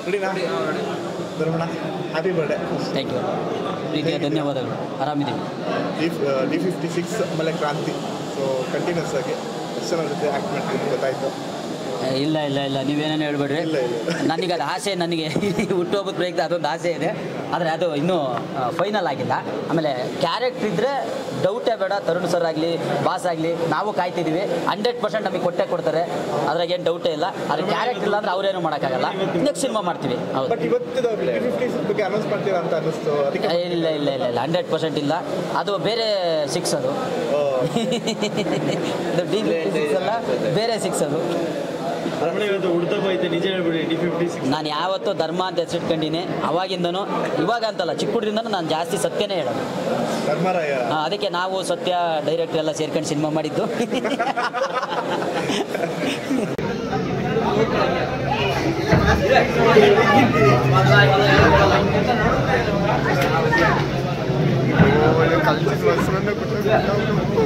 ರೆಡಿನಾ Dharmana happy birthday thank you ಪ್ರೀತಿಯ ಧನ್ಯವಾದಗಳು ಆರಾಮಿದ್ದೀವಿ ಡಿ ಡಿ ಫಿಫ್ಟಿ ಸಿಕ್ಸ್ ಆಮೇಲೆ ಕ್ರಾಂತಿ ಸೊ ಕಂಟಿನ್ಯೂಸ್ ಆಗಿ ಎಷ್ಟು ಜನ ಜೊತೆ ಆ್ಯಕ್ಟ್ ಮಾಡ್ತೀನಿ ಗೊತ್ತಾಯಿತು ಏ, ಇಲ್ಲ ಇಲ್ಲ ಇಲ್ಲ ನೀವೇನೇನು ಹೇಳ್ಬೇಡ್ರಿ ಇಲ್ಲ ಇಲ್ಲ ನನಗೆ ಅದು ಆಸೆ ನನಗೆ ಹುಟ್ಟುಹಬ್ಬದ ಪ್ರಯುಕ್ತ ಅದೊಂದು ಆಸೆ ಇದೆ ಆದರೆ ಅದು ಇನ್ನೂ ಫೈನಲ್ ಆಗಿಲ್ಲ ಆಮೇಲೆ ಕ್ಯಾರೆಕ್ಟರ್ ಇದ್ದರೆ ಡೌಟೇ ಬೇಡ ತರುಣ್ ಸರ್ ಆಗಲಿ ಬಾಸ್ ಆಗಲಿ ನಾವು ಕಾಯ್ತಿದ್ದೀವಿ ಹಂಡ್ರೆಡ್ ಪರ್ಸೆಂಟ್ ನಮಗೆ ಕೊಟ್ಟೆ ಕೊಡ್ತಾರೆ ಅದ್ರಾಗ ಏನು ಡೌಟೇ ಇಲ್ಲ ಆದರೆ ಕ್ಯಾರೆಕ್ಟರ್ ಇಲ್ಲ ಅಂದ್ರೆ ಅವ್ರೇನು ಮಾಡೋಕ್ಕಾಗಲ್ಲ ನೆಕ್ಸ್ಟ್ ಸಿನಿಮಾ ಮಾಡ್ತೀವಿ ಹೌದು ಬಟ್ ಇವತ್ತು ಡಿ ಫಿಫ್ಟಿ ಸಿಕ್ಸ್ ಬಗ್ಗೆ ಅನೌನ್ಸ್ ಮಾಡ್ತೀರಾ ಅಂತ ಅನ್ನಿಸ್ತು ಅದಕ್ಕೆ ಏ, ಇಲ್ಲ ಇಲ್ಲ ಇಲ್ಲ ಇಲ್ಲ ಹಂಡ್ರೆಡ್ ಪರ್ಸೆಂಟ್ ಇಲ್ಲ ಅದು ಬೇರೆ ಸಿಕ್ಸ್ ಅದು ಅದು ಡಿ ಸಿಕ್ಸ್ ಅಲ್ಲ ಬೇರೆ ಸಿಕ್ಸ್ ಅದು ರಮಣ ಇವತ್ತು ಹುಡ್ತಪ್ಪ ಐತೆ ನಿಜ ಹೇಳ್ಬಿಡಿ ಡಿ ಫಿಫ್ಟಿ ಸಿಕ್ಸ್ ನಾನು ಯಾವತ್ತೂ ಧರ್ಮ ಅಂತ ಹೆಸರಿಟ್ಕೊಂಡಿನಿ ಅವಾಗಿಂದನೂ ಇವಾಗ ಅಂತಲ್ಲ ಚಿಕ್ಕ ಹುಡುಗರಿಂದನೂ ನಾನು ಜಾಸ್ತಿ ಸತ್ಯನೇ ಹೇಳೋದು ಧರ್ಮರಾಯ ಆ, ಅದಕ್ಕೆ ನಾವು ಸತ್ಯ ಡೈರೆಕ್ಟರ್ ಎಲ್ಲ ಸೇರ್ಕೊಂಡು ಸಿನಿಮಾ ಮಾಡಿದ್ದು ಕಲ್ಚಿದ ವಸ್ತ್ರನ ಕೊಟ್ಟು